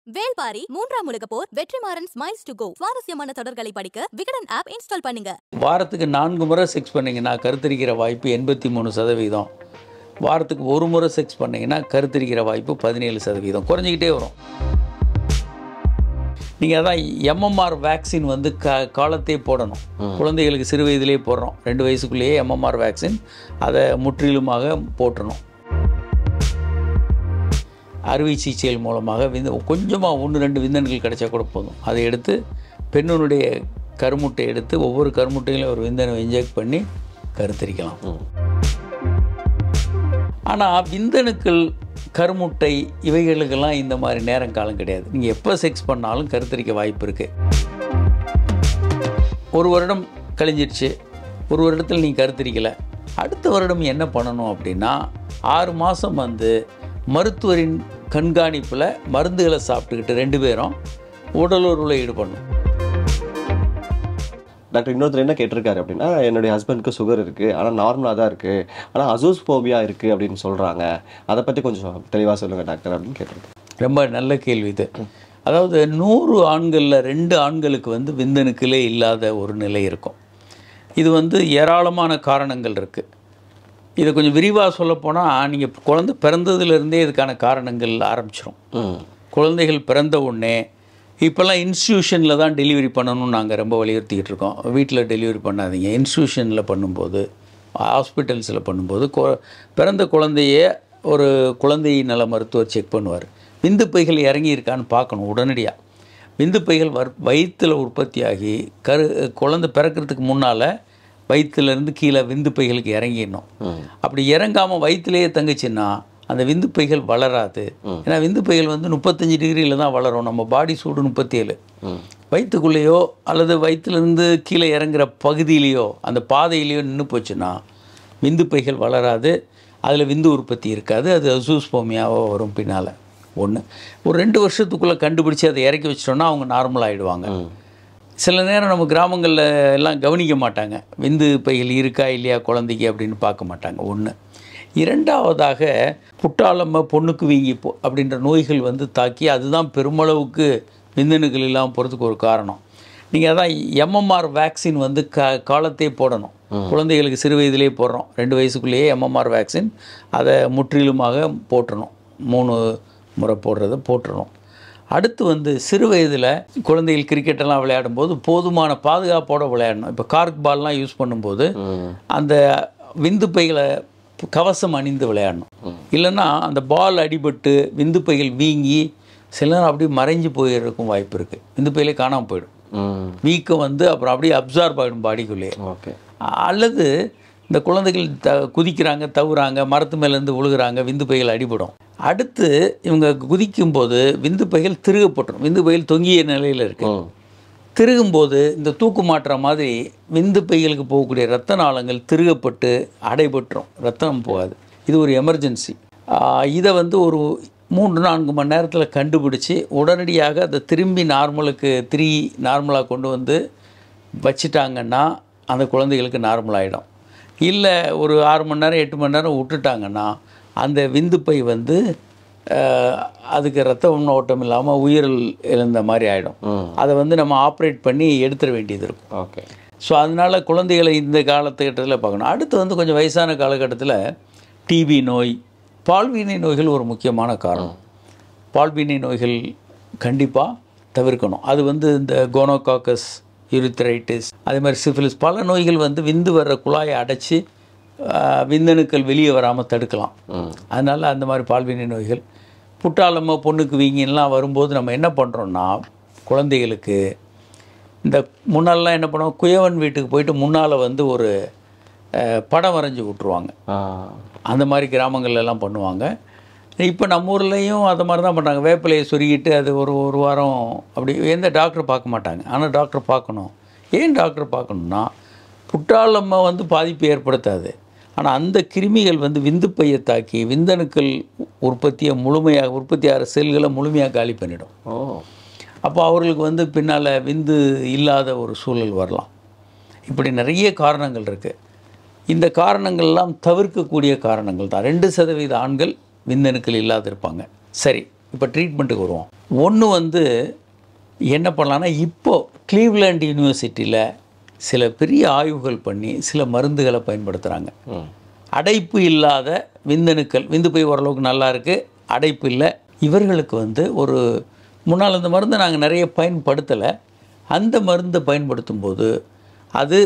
வேல்பாரி மூன்றாம் உலக போர் வெற்றிமாறன் ஸ்மைல்ஸ் டு கோ சுவாரஸ்யமான தொடர்களை படிக்க விகடன் ஆப் இன்ஸ்டால் பண்ணுங்க வாரத்துக்கு நான்கு முறை செக்ஸ் பண்ணிங்கன்னா கருத்தரிக்கிற வாய்ப்பு எண்பத்தி மூணு சதவீதம் வாரத்துக்கு ஒரு முறை செக்ஸ் பண்ணிங்கன்னா கருத்தரிக்கிற வாய்ப்பு பதினேழு சதவீதம் குறைஞ்சிக்கிட்டே வரும் நீங்கள் அதான் எம்எம்ஆர் வேக்சின் வந்து க காலத்தே போடணும் குழந்தைகளுக்கு சிறு வயதிலே போடுறோம் ரெண்டு வயசுக்குள்ளேயே எம்எம்ஆர் வேக்சின் அதை முற்றிலுமாக போட்டுறணும் அறுவை சிகிச்சைகள் மூலமாக விந்து கொஞ்சமாக ஒன்று ரெண்டு விந்தணுகள் கிடைச்சா கூட போதும் அதை எடுத்து பெண்ணுடைய கருமுட்டை எடுத்து ஒவ்வொரு கருமுட்டையிலும் ஒரு விந்தணு இன்ஜெக்ட் பண்ணி கருத்தரிக்கலாம் ஆனால் விந்தணுக்கள் கருமுட்டை இவைகளுக்கெல்லாம் இந்த மாதிரி நேரம் காலம் கிடையாது நீங்கள் எப்போ செக்ஸ் பண்ணாலும் கருத்தரிக்க வாய்ப்பு இருக்குது ஒரு வருடம் கழிஞ்சிருச்சு ஒரு வருடத்தில் நீ கருத்தரிக்கலை அடுத்த வருடம் என்ன பண்ணணும் அப்படின்னா ஆறு மாதம் வந்து மருத்துவரின் கண்காணிப்பில் மருந்துகளை சாப்பிட்டுக்கிட்டு ரெண்டு பேரும் உடலுறவில் ஈடுபடணும் டாக்டர் இன்னொருத்தர் என்ன கேட்டிருக்காரு அப்படின்னா என்னுடைய ஹஸ்பண்டுக்கு சுகர் இருக்குது ஆனால் நார்மலாக தான் இருக்குது ஆனால் அசோஸ்போபியா இருக்குது அப்படின்னு சொல்கிறாங்க அதை பற்றி கொஞ்சம் தெளிவாக சொல்லுங்கள் டாக்டர் அப்படின்னு கேட்டிருக்கேன் ரொம்ப நல்ல கேள்வி இது அதாவது நூறு ஆண்களில் ரெண்டு ஆண்களுக்கு வந்து விந்தணுக்களே இல்லாத ஒரு நிலை இருக்கும் இது வந்து ஏராளமான காரணங்கள் இருக்குது இதை கொஞ்சம் விரிவாக சொல்லப்போனால் நீங்கள் குழந்தை பிறந்ததுலேருந்தே இதுக்கான காரணங்கள் ஆரம்பிச்சிரும் ம் குழந்தைகள் பிறந்த உடனே இப்போல்லாம் இன்ஸ்டியூஷனில் தான் டெலிவரி பண்ணணும்னு நாங்கள் ரொம்ப வலியுறுத்திக்கிட்டு இருக்கோம் வீட்டில் டெலிவரி பண்ணாதீங்க இன்ஸ்டியூஷனில் பண்ணும்போது ஹாஸ்பிட்டல்ஸில் பண்ணும்போது கொ- பிறந்த குழந்தைய ஒரு குழந்தை நல மருத்துவர் செக் பண்ணுவார் விந்து பைகள் இறங்கி இருக்கான்னு பார்க்கணும் உடனடியாக விந்து பைகள் வர் வயிற்றில் உற்பத்தியாகி கரு குழந்தை பிறக்கிறதுக்கு முன்னால் வயிற்றுலேருந்து கீழே விந்து பைகளுக்கு இறங்கிடணும் அப்படி இறங்காமல் வயிற்றுலேயே தங்குச்சுன்னா அந்த விந்து பைகள் வளராது ஏன்னா விந்து பைகள் வந்து முப்பத்தஞ்சு டிகிரியில் தான் வளரும் நம்ம பாடி சூடு முப்பத்தேழு வயிற்றுக்குள்ளேயோ அல்லது வயிற்றுலேருந்து கீழே இறங்குற பகுதியிலையோ அந்த பாதையிலையோ நின்று போச்சுன்னா விந்து பைகள் வளராது அதில் விந்து உற்பத்தி இருக்காது அது அசூஸ்போமியாவோ வரும் பின்னால் ஒன்று ஒரு ரெண்டு வருஷத்துக்குள்ளே கண்டுபிடிச்சி அதை இறக்கி வச்சிட்டோன்னா அவங்க நார்மல் ஆகிடுவாங்க சில நேரம் நம்ம கிராமங்களில் எல்லாம் கவனிக்க மாட்டாங்க விந்து பைகள் இருக்கா இல்லையா குழந்தைக்கு அப்படின்னு பார்க்க மாட்டாங்க ஒன்று இரண்டாவதாக புட்டாளம்ம பொண்ணுக்கு வீங்கி போ அப்படின்ற நோய்கள் வந்து தாக்கி அதுதான் பெருமளவுக்கு விந்தணுக்கள் இல்லாமல் போகிறதுக்கு ஒரு காரணம் நீங்கள் அதான் எம்எம்ஆர் வேக்சின் வந்து க காலத்தே போடணும் குழந்தைகளுக்கு சிறு வயதிலே போடுறோம் ரெண்டு வயசுக்குள்ளேயே எம்எம்ஆர் வேக்சின் அதை முற்றிலுமாக போட்டுறணும் மூணு முறை போடுறத போட்டுறணும் அடுத்து வந்து சிறு வயதில் குழந்தைகள் கிரிக்கெட்டெல்லாம் விளையாடும்போது போதுமான பாதுகாப்போட விளையாடணும் இப்போ கார்க் பால்லாம் யூஸ் பண்ணும்போது அந்த விந்து பைகளை கவசம் அணிந்து விளையாடணும் இல்லைன்னா அந்த பால் அடிபட்டு விந்து பைகள் வீங்கி சில நேரம் அப்படியே மறைஞ்சு போயிருக்கும் வாய்ப்பு இருக்குது விந்து பையிலே காணாமல் போயிடும் ம் வீக்கம் வந்து அப்புறம் அப்படியே அப்சார்ப் ஆகிடும் பாடிக்குள்ளேயே ஓகே அல்லது இந்த குழந்தைகள் த குதிக்கிறாங்க தவுறாங்க மரத்து மேலேருந்து விழுகிறாங்க விந்து பைகள் அடிபடும் அடுத்து இவங்க குதிக்கும்போது விந்து பைகள் திருகப்பட்டுரும் விந்து பைகள் தொங்கிய நிலையில் இருக்கு ம் திருகும்போது இந்த தூக்கு மாட்டுற மாதிரி விந்து பைகளுக்கு போகக்கூடிய ரத்த நாளங்கள் திருகப்பட்டு அடைபட்டுரும் ரத்தம் போகாது இது ஒரு எமர்ஜென்சி இதை வந்து ஒரு மூன்று நான்கு மணி நேரத்தில் கண்டுபிடிச்சி உடனடியாக அதை திரும்பி நார்மலுக்கு திரி நார்மலாக கொண்டு வந்து வச்சிட்டாங்கன்னா அந்த குழந்தைகளுக்கு நார்மல் ஆகிடும் இல்லை ஒரு ஆறு மணி நேரம் எட்டு மணி நேரம் விட்டுட்டாங்கன்னா அந்த விந்துப்பை வந்து அஹ், அதுக்கு ரத்த ஓட்டம் இல்லாமல் உயிரில் இழந்த மாதிரி ஆகிடும் அதை வந்து நம்ம ஆப்ரேட் பண்ணி எடுத்துட வேண்டியது இருக்கும் ஓகே ஸோ அதனால் குழந்தைகளை இந்த காலகட்டத்தில் பார்க்கணும் அடுத்து வந்து கொஞ்சம் வயசான காலகட்டத்தில் டிபி நோய் பால்வினை நோய்கள் ஒரு முக்கியமான காரணம் பால்வினை நோய்கள் கண்டிப்பாக தவிர்க்கணும் அது வந்து இந்த கோனோகாக்கஸ் யூரித்ரைட்டிஸ் அதே மாதிரி சிஃபிலிஸ் பல நோய்கள் வந்து விந்து வர்ற குழாயை அடைச்சி ஆஹ், விந்தணுக்கள் வெளியே வராமல் தடுக்கலாம் அதனால் அந்த மாதிரி பால்வினை நோய்கள் புட்டாளம்ம பொண்ணுக்கு வீங்கின்லாம் வரும்போது நம்ம என்ன பண்ணுறோன்னா குழந்தைகளுக்கு இந்த முன்னாலலாம் என்ன பண்ணுவோம் குயவன் வீட்டுக்கு போயிட்டு முன்னால் வந்து ஒரு அஹ், படம் வரைஞ்சி விட்ருவாங்க ஆ அந்த மாதிரி கிராமங்கள்ல எல்லாம் பண்ணுவாங்க இப்போ நம்ம ஊர்லேயும் அது மாதிரி தான் பண்ணுறாங்க வேப்பிலையை சொருகிட்டு அது ஒரு ஒரு வாரம் அப்படி எந்த டாக்டர் பார்க்க மாட்டாங்க ஆனால் டாக்டர் பார்க்கணும் ஏன் டாக்டர் பார்க்கணுன்னா புட்டாளம்மை வந்து பாதிப்பு ஏற்படுத்தாது ஆனால் அந்த கிருமிகள் வந்து விந்துப்பையை தாக்கி விந்தணுக்கள் உற்பத்தியை முழுமையாக உற்பத்தியாகிற செல்களை முழுமையாக காலி பண்ணிடும் ஓ அப்போ அவர்களுக்கு வந்து பின்னால் விந்து இல்லாத ஒரு சூழல் வரலாம் இப்படி நிறைய காரணங்கள் இருக்குது இந்த காரணங்கள்லாம் தவிர்க்கக்கூடிய காரணங்கள் தான் ரெண்டு சதவீத ஆண்கள் விந்தணுக்கள் இல்லாத இருப்பாங்க சரி இப்போ ட்ரீட்மெண்ட்டுக்கு வருவோம் ஒன்று வந்து என்ன பண்ணலான்னா இப்போ கிளீவ்லேண்ட் யூனிவர்சிட்டியில் சில பெரிய ஆய்வுகள் பண்ணி சில மருந்துகளை பயன்படுத்துகிறாங்க ம் அடைப்பு இல்லாத விந்தணுக்கள் விந்து போய் ஓரளவுக்கு நல்லா இருக்குது அடைப்பு இல்லை இவர்களுக்கு வந்து ஒரு முன்னால் அந்த மருந்தை நாங்கள் நிறைய பயன்படுத்தலை அந்த மருந்தை பயன்படுத்தும் போது அது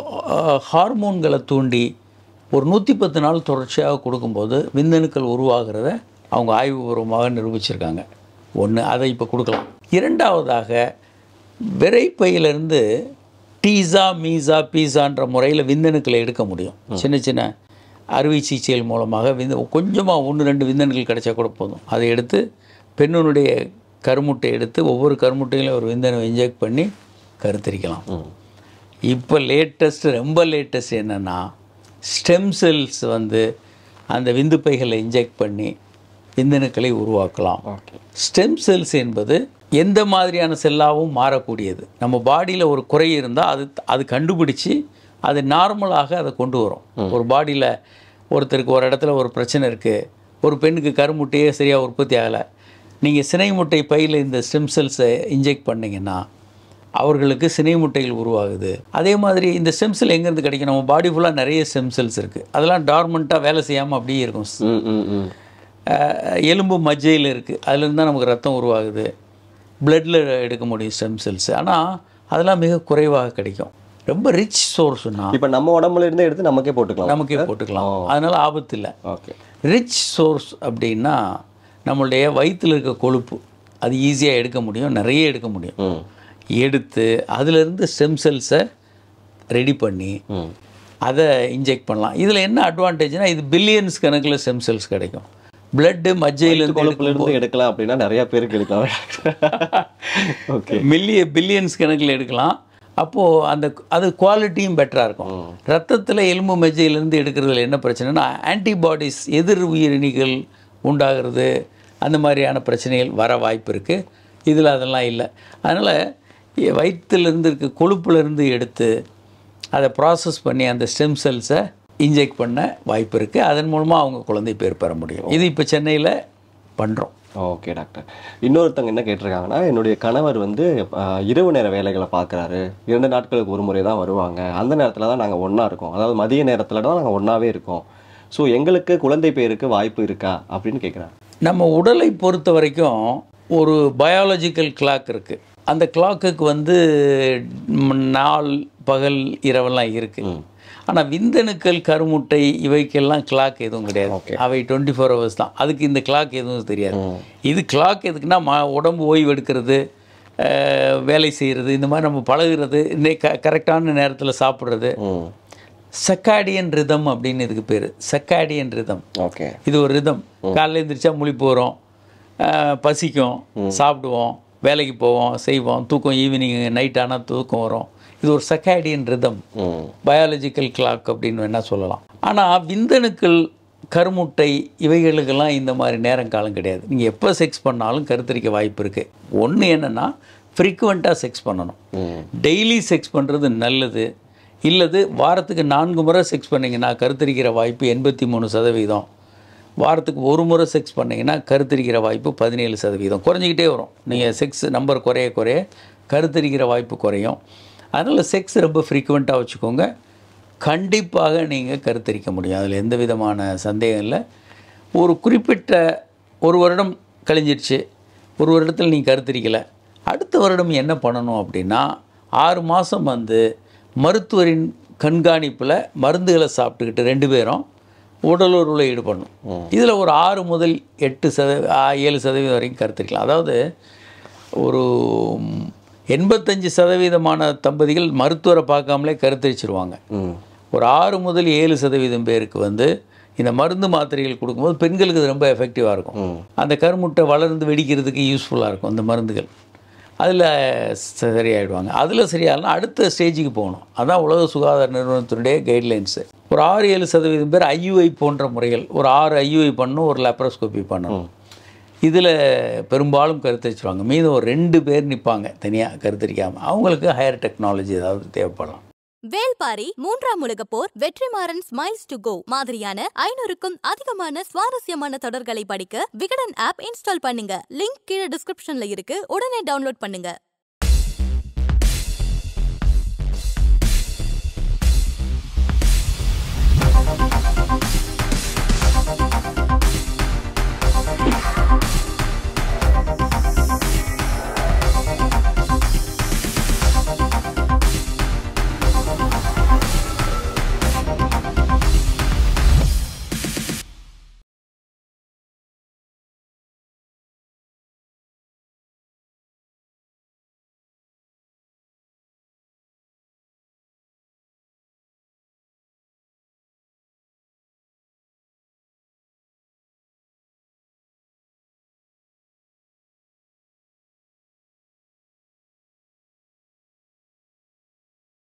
ஹா- ஹார்மோன்களை தூண்டி ஒரு நூற்றி பத்து நாள் தொடர்ச்சியாக கொடுக்கும்போது விந்தணுக்கள் உருவாகிறத அவங்க ஆய்வுபூர்வமாக நிரூபிச்சிருக்காங்க ஒன்று அதை இப்போ கொடுக்கலாம் இரண்டாவதாக விரைப்பையிலிருந்து டீசா மீசா பீஸான்ற முறையில் விந்தணுக்களை எடுக்க முடியும் சின்ன சின்ன அறுவை சிகிச்சைகள் மூலமாக விந்த கொஞ்சமாக ஒன்று ரெண்டு விந்தணுக்கள் கிடைச்சா கூட போதும் அதை எடுத்து பெண்ணுடைய கருமுட்டை எடுத்து ஒவ்வொரு கருமுட்டையிலும் ஒரு விந்தணு இன்ஜெக்ட் பண்ணி கருத்தரிக்கலாம் இப்போ லேட்டஸ்ட் ரொம்ப லேட்டஸ்ட் என்னென்னா ஸ்டெம் செல்ஸ் வந்து அந்த விந்து பைகளை இன்ஜெக்ட் பண்ணி விந்தணுக்களை உருவாக்கலாம் ஓகே ஸ்டெம் செல்ஸ் என்பது எந்த மாதிரியான செல்லாகவும் மாறக்கூடியது நம்ம பாடியில் ஒரு குறை இருந்தால் அது அது கண்டுபிடிச்சி அது நார்மலாக அதை கொண்டு வரும் ஒரு பாடியில் ஒருத்தருக்கு ஒரு இடத்துல ஒரு பிரச்சனை இருக்குது ஒரு பெண்ணுக்கு கருமுட்டையே சரியாக உற்பத்தி ஆகலை நீங்கள் சினை முட்டை பையில் இந்த ஸ்டெம் செல்ஸை இன்ஜெக்ட் பண்ணீங்கன்னா அவர்களுக்கு சினை முட்டைகள் உருவாகுது அதே மாதிரி இந்த ஸ்டெம் செல் எங்கேருந்து கிடைக்கும் நம்ம பாடி ஃபுல்லாக நிறைய ஸ்டெம் செல்ஸ் இருக்குது அதெல்லாம் டார்மெண்ட்டாக வேலை செய்யாமல் அப்படியே இருக்கும் ம் ம் ம் அஹ் எலும்பு மஜ்ஜையில் இருக்குது அதுலேருந்து தான் நமக்கு ரத்தம் உருவாகுது பிளட்டில் எடுக்க முடியும் ஸ்டெம் செல்ஸ் ஆனால் அதெல்லாம் மிக குறைவாக கிடைக்கும் ரொம்ப ரிச் சோர்ஸ்னா இப்போ நம்ம உடம்புல இருந்து எடுத்து நமக்கே போட்டுக்கலாம் நமக்கே போட்டுக்கலாம் அதனால் ஆபத்து இல்லை ஓகே ரிச் சோர்ஸ் அப்படின்னா நம்மளுடைய வயிற்றில் இருக்க கொழுப்பு அது ஈஸியாக எடுக்க முடியும் நிறைய எடுக்க முடியும் ம் எடுத்து அதிலிருந்து ஸ்டெம் செல்ஸை ரெடி பண்ணி ம் அதை இன்ஜெக்ட் பண்ணலாம் இதில் என்ன அட்வான்டேஜ்னா இது பில்லியன்ஸ் கணக்கில் ஸ்டெம் செல்ஸ் கிடைக்கும் பிளட்டு மஜ்ஜையிலேருந்து கொழுப்புல இருந்து எடுக்கலாம் அப்படின்னா நிறைய பேருக்கு எடுக்கலாம் ஓகே மில்லிய பில்லியன்ஸ் கணக்கில் எடுக்கலாம் அப்போது அந்த அது குவாலிட்டியும் பெட்டராக இருக்கும் ரத்தத்தில் எலும்பு மெஜையிலேருந்து எடுக்கிறதுல என்ன பிரச்சனைனா ஆன்டிபாடிஸ் எதிர் உயிரணிகள் உண்டாகிறது அந்த மாதிரியான பிரச்சனைகள் வர வாய்ப்பு இருக்குது இதில் அதெல்லாம் இல்லை அதனால் வயிற்றிலிருந்து இருக்க கொழுப்புலேருந்து எடுத்து அதை ப்ராசஸ் பண்ணி அந்த ஸ்டெம் செல்ஸை இன்ஜெக்ட் பண்ண வாய்ப்பு இருக்குது அதன் மூலமாக அவங்க குழந்தை பேர் பெற முடியும் இது இப்போ சென்னையில் பண்ணுறோம் ஓகே டாக்டர் இன்னொருத்தவங்க என்ன கேட்டிருக்காங்கன்னா என்னுடைய கணவர் வந்து ஆஹ், இரவு நேர வேலைகளை பார்க்குறாரு இரண்டு நாட்களுக்கு ஒரு முறை தான் வருவாங்க அந்த நேரத்தில் தான் நாங்கள் ஒன்றா இருக்கோம் அதாவது மதிய நேரத்தில் தான் நாங்கள் ஒன்றாவே இருக்கோம் ஸோ எங்களுக்கு குழந்தை பேருக்கு வாய்ப்பு இருக்கா அப்படின்னு கேட்குறாங்க நம்ம உடலை பொறுத்த வரைக்கும் ஒரு பயாலஜிக்கல் கிளாக் இருக்குது அந்த கிளாக்குக்கு வந்து ம், நாள் பகல் இரவெல்லாம் இருக்குது ஆனால் விந்தணுக்கள் கருமுட்டை இவைக்கெல்லாம் கிளாக் எதுவும் கிடையாது அவை டுவெண்ட்டி ஃபோர் ஹவர்ஸ் தான் அதுக்கு இந்த கிளாக் எதுவும் தெரியாது இது கிளாக் எதுக்குன்னா ம உடம்பு ஓய்வு எடுக்கிறது அஹ், வேலை செய்கிறது இந்த மாதிரி நம்ம பழகுறது இந்த க கரெக்டான நேரத்தில் சாப்பிட்றது ம் சக்காடியன் ரிதம் அப்படின்னு இதுக்கு பேர் சக்காடியன் ரிதம் ஓகே இது ஒரு ரிதம் காலைல எழுந்திரிச்சா முழிப்பு வரும் அஹ், பசிக்கும் சாப்பிடுவோம் வேலைக்கு போவோம் செய்வோம் தூக்கம் ஈவினிங் நைட் ஆனால் தூக்கம் வரும் இது ஒரு circadian rhythm hmm biological clock அப்படின்னு வேணால் சொல்லலாம் ஆனால் விந்தணுக்கள் கருமுட்டை இவைகளுக்கெல்லாம் இந்த மாதிரி நேரம் காலம் கிடையாது நீங்கள் எப்போ செக்ஸ் பண்ணாலும் கருத்தரிக்க வாய்ப்பு இருக்குது ஒன்று என்னென்னா ஃப்ரீக்குவெண்ட்டாக செக்ஸ் பண்ணணும் ம் டெய்லி செக்ஸ் பண்ணுறது நல்லது இல்லது வாரத்துக்கு நான்கு முறை செக்ஸ் பண்ணிங்கன்னா கருத்தரிக்கிற வாய்ப்பு எண்பத்தி மூணு சதவீதம் வாரத்துக்கு ஒரு முறை செக்ஸ் பண்ணிங்கன்னா கருத்தரிக்கிற வாய்ப்பு பதினேழு சதவீதம் குறைஞ்சிக்கிட்டே வரும் நீங்கள் செக்ஸ் நம்பர் குறைய குறைய கருத்தரிக்கிற வாய்ப்பு குறையும் அதனால் செக்ஸ் ரொம்ப ஃப்ரீக்குவெண்ட்டாக வச்சுக்கோங்க கண்டிப்பாக நீங்கள் கருத்தரிக்க முடியும் அதில் எந்த விதமான சந்தேகம் இல்லை ஒரு குறிப்பிட்ட ஒரு வருடம் கழிஞ்சிருச்சு ஒரு வருடத்தில் நீங்கள் கருத்தரிக்கலை அடுத்த வருடம் என்ன பண்ணணும் அப்படின்னா ஆறு மாதம் வந்து மருத்துவரின் கண்காணிப்பில் மருந்துகளை சாப்பிட்டுக்கிட்டு ரெண்டு பேரும் உடலுறவில் ஈடுபடணும் இதில் ஒரு ஆறு முதல் எட்டு சத ஆ, ஏழு சதவீதம் வரைக்கும் கருத்தரிக்கலாம் அதாவது ஒரு எண்பத்தஞ்சு சதவீதமான தம்பதிகள் மருத்துவரை பார்க்காமலே கருத்தரிச்சிருவாங்க ம் ஒரு ஆறு முதல் ஏழு சதவீதம் பேருக்கு வந்து இந்த மருந்து மாத்திரைகள் கொடுக்கும்போது பெண்களுக்கு இது ரொம்ப எஃபெக்டிவாக இருக்கும் அந்த கருமுட்டை வளர்ந்து வெடிக்கிறதுக்கு யூஸ்ஃபுல்லாக இருக்கும் அந்த மருந்துகள் அதில் சரியாயிடுவாங்க அதில் சரியாகலாம் அடுத்த ஸ்டேஜுக்கு போகணும் அதான் உலக சுகாதார நிறுவனத்தினுடைய கைட்லைன்ஸு ஒரு ஆறு ஏழு சதவீதம் பேர் ஐயுஐ போன்ற முறைகள் ஒரு ஆறு ஐயுஐ பண்ணணும் ஒரு லேப்ரோஸ்கோபி பண்ணணும் இதில் பெரும்பாலும் கருத்தரிச்சிருவாங்க மீதம் ஒரு ரெண்டு பேர் நிற்பாங்க தனியாக கருத்தரிக்காமல் அவங்களுக்கு ஹையர் டெக்னாலஜி ஏதாவது தேவைப்படலாம் வேல்பாரி மூன்றாம் உலகப் போர் வெற்றிமாறன் ஸ்மைல்ஸ் டு கோ மாதிரியான ஐநூறுக்கும் அதிகமான சுவாரஸ்யமான தொடர்களை படிக்க விகடன் ஆப் இன்ஸ்டால் பண்ணுங்க லிங்க் கீழே டிஸ்கிரிப்ஷன்ல இருக்கு உடனே டவுன்லோட் பண்ணுங்க